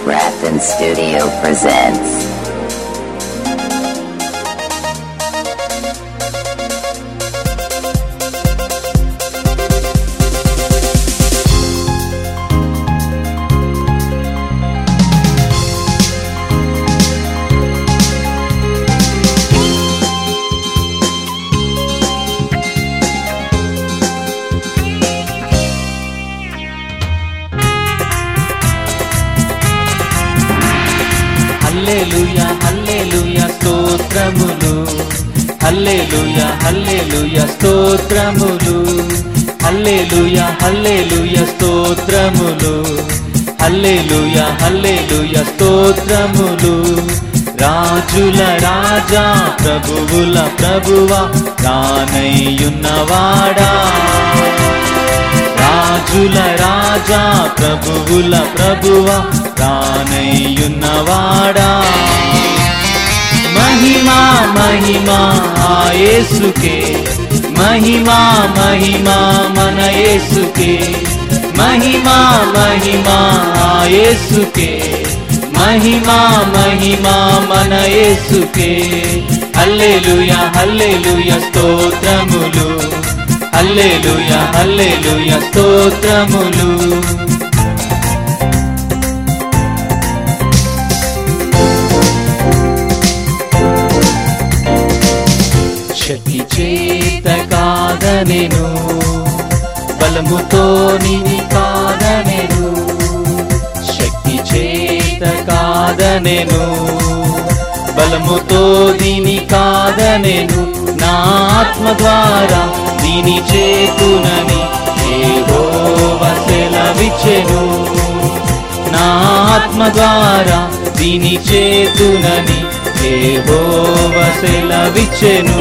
Grafton Studio presents. హల్లెలూయా హల్లెలూయా స్తోత్రములు హల్లెలూయా హల్లెలూయా స్తోత్రములు హల్లెలూయా హల్లెలూయా స్తోత్రములు హల్లెలూయా హల్లెలూయా స్తోత్రములు రాజుల రాజా ప్రభువుల ప్రభువా రానయ్యున్నవాడా రాజుల రాజా ప్రభువుల ప్రభువ రానయ్యున్నవాడా మహిమా మహిమా ఆయేసుకే మహిమా మహిమా మన యేసుకే మహిమా మహిమా ఆయేసుకే మహిమా మహిమా మన యేసుకే హల్లెలూయా హల్లెలూయా స్తోత్రములు హల్లెలూయా హల్లెలూయా స్తోత్రములు శక్తి చేత కాదనెను బలముతో నిని కాదనెను శక్తి చేత కాదనెను బలముతో దీని కాదనెను నా ఆత్మ ద్వారా దీని చేతునని ఏహోవా సెలవిచ్చెను నా ఆత్మ ద్వారా దీని చేతునని ఏహోవా సెలవిచ్చెను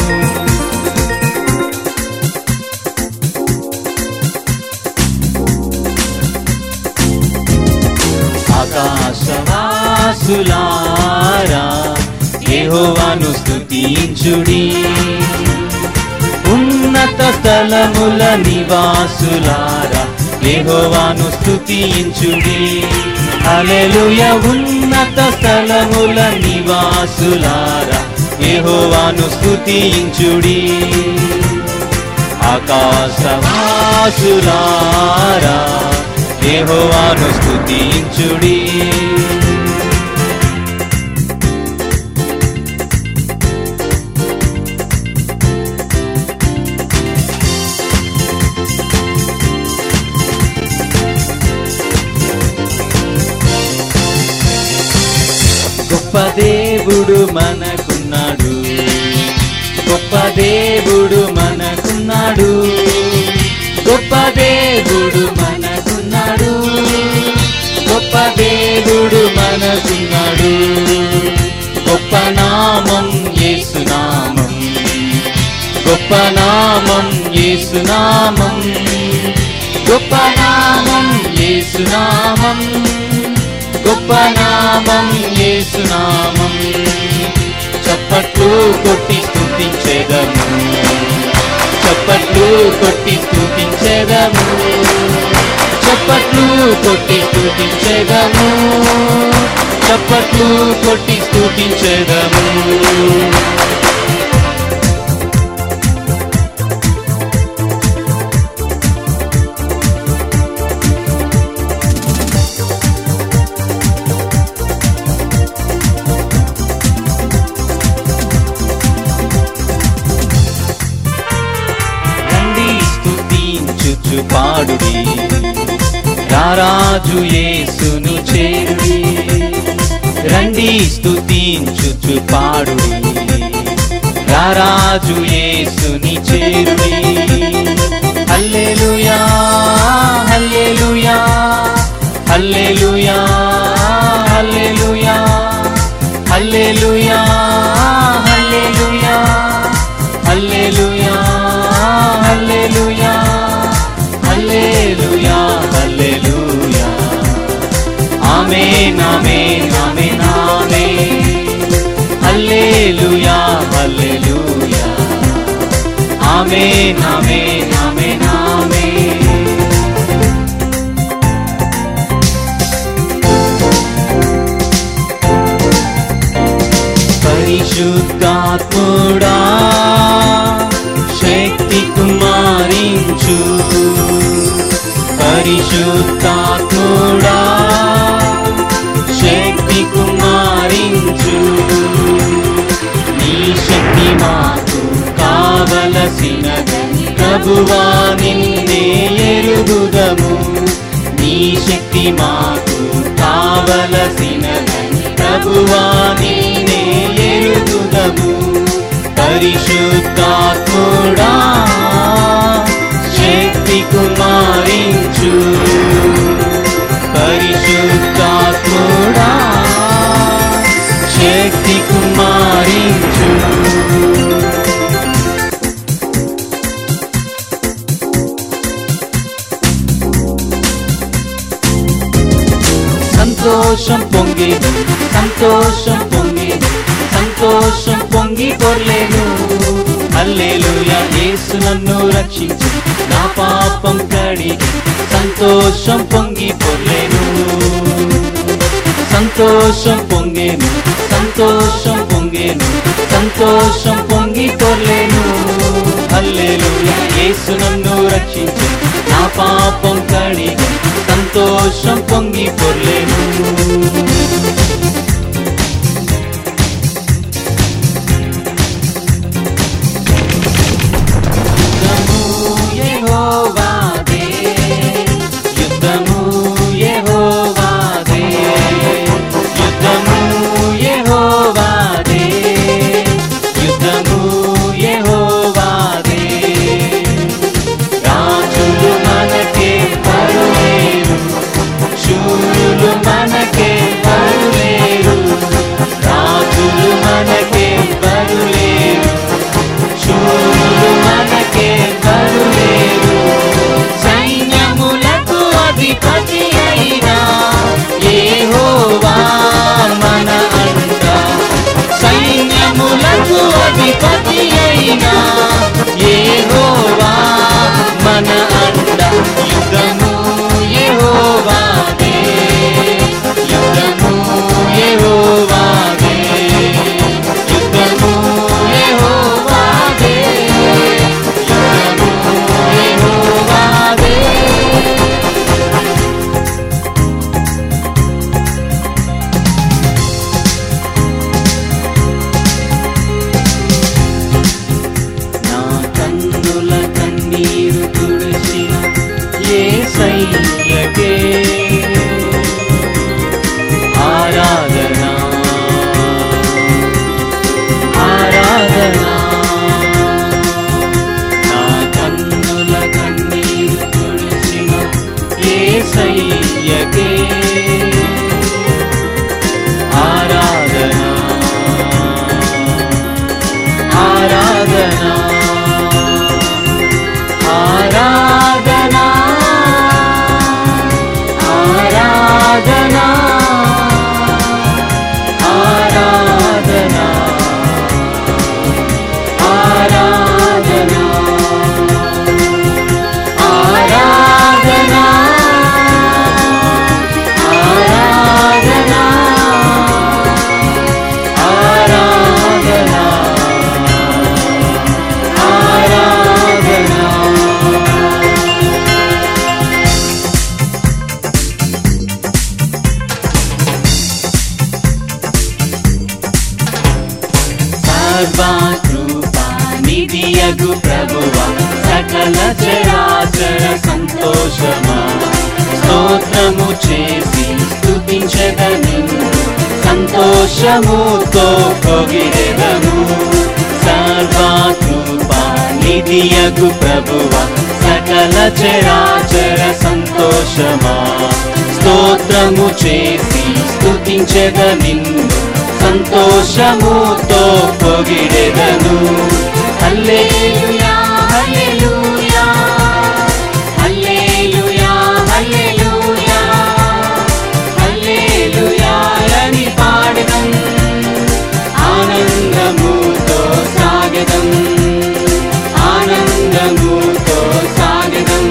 ఆకాశవాసులారా యెహోవాను స్తుతించుడి ఉన్నత స్థలముల నివాసులారా యెహోవాను స్తుతించుడి హల్లెలూయ ఉన్నత స్థలముల నివాసులారా యెహోవాను స్తుతించుడి ఆకాశవాసులారా యెహోవాను స్తుతించుడి గొప్ప దేవుడు మనకున్నాడు గొప్ప దేవుడు మనకున్నాడు గొప్ప దేవుడు మనకున్నాడు గొప్ప దేవుడు మనకున్నాడు గొప్ప నామం యేసునామం గొప్ప నామం యేసునామం గొప్ప నామం యేసునామం గొప్ప నామం యేసునామం చప్పట్లు కొట్టి స్తుతించేదము చప్పట్లు కొట్టి స్తుతించేదము చప్పట్లు కొట్టి స్తుతించేదము చప్పట్లు కొట్టి స్తుతించేదము రండి స్తుతించుచు పాడుడి రారాజు యేసును చేరుడి రండి స్తుతించుచు పాడుడి రారాజు యేసుని చేరుడి హల్లెలూయా హల్లెలూయా హల్లెలూయా హల్లెలూయా హల్లెలూయా హల్లెలూయా హల్లెలూయా హల్లెలూయా హల్లెలూయా హల్లెలూయా ఆమేన్ ఆమేన్ ఆమేన్ ఆమేన్ హల్లెలూయా హల్లెలూయా ఆమేన్ ఆమేన్ ఆమేన్ ఆమేన్ పరిశుద్ధాత్ముడా శక్తి కుమారించు నీ శక్తి మాకు కావలసినదని ప్రభువా నిన్నే ఎరుగుదము నీ శక్తి మాకు కావలసినదని ప్రభువా నిన్నే ఎరుగుదము పరిశుద్ధాత్ముడా శక్తి కుమారించు పరిశుద్ధాత్ముడా శక్తి కుమారించు సంతోషం పొంగి సంతోషం పొంగి సంతోషం పొంగి పొర్లేను హల్లెలూయా యేసు నన్ను రక్షించు నా పాపం కడిగి సంతోషం పొంగి పొర్లేను సంతోషం పొంగేను సంతోషం పొంగేను సంతోషం పొంగి పొర్లేను హల్లెలూయా యేసు నన్ను రక్షించు నా పాపం కడిగి సంతోషం పొంగి పొర్లేను యుద్ధము యెహోవాదే యుద్ధము యెహోవాదే యుద్ధము యెహోవాదే యుద్ధము యెహోవాదే రాజులు మనకే పరులేరు శూరులు మనకే పరులేరు రాజులు మనకే పరులేరు శూరులు మనకే పరులేరు సైన్యములకు అధిపతి అయినా యెహోవా మన అంట సైన్యములకు అధిపతి అయినా యెహోవా మన అండ యుద్ధము యెహోవాదే యుద్ధము యెహోవాదే యుద్ధము యెహోవాదే యుద్ధము యెహోవాదే నా కన్నుల కన్నీరు తుడిచిన యేసయ్యకే ఆరాధన ఆరాధన నా కన్నుల కన్నీరు తుడిచిన యేసయ్యకే ఆరాధన ఆరాధన ఆరాధన ఆరాధన ఆరాధన ఆరాధన ఆరాధన ఆరాధన ఆరాధన ఆరాధన సర్వాకృపానిధియగు ప్రభువ సకల చరాచర సంతోషమా స్తోత్రము చేసి స్తుతించదను సంతోషముతో పొగిరెదను సర్వాకృపానిధియగు ప్రభువ సకల చరాచర సంతోషమా స్తోత్రము చేసి స్తుతించద నిన్ను సంతోషముతో పొగిడెదను హల్లెలూయా హల్లెలూయా హల్లెలూయా హల్లెలూయా హల్లెలూయా అని పాడెదం ఆనందముతో సాగెదం ఆనందముతో సాగెదం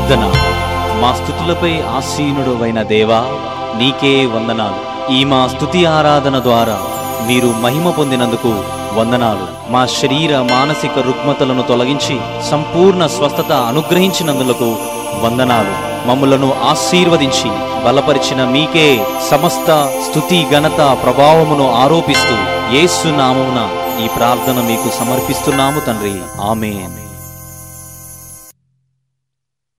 ప్రార్థన మా స్థుతులపై ఆసీనుడవైన దేవా నీకే వందనాలు ఈ మా స్థుతి ఆరాధన ద్వారా మీరు మహిమ పొందినందుకు వందనాలు మా శరీర మానసిక రుగ్మతలను తొలగించి సంపూర్ణ స్వస్థత అనుగ్రహించినందులకు వందనాలు మమ్ములను ఆశీర్వదించి బలపరిచిన మీకే సమస్త స్థుతి ఘనత ప్రభావమును ఆరోపిస్తూ యేసు నామమున ఈ ప్రార్థన మీకు సమర్పిస్తున్నాము తండ్రి ఆమేన్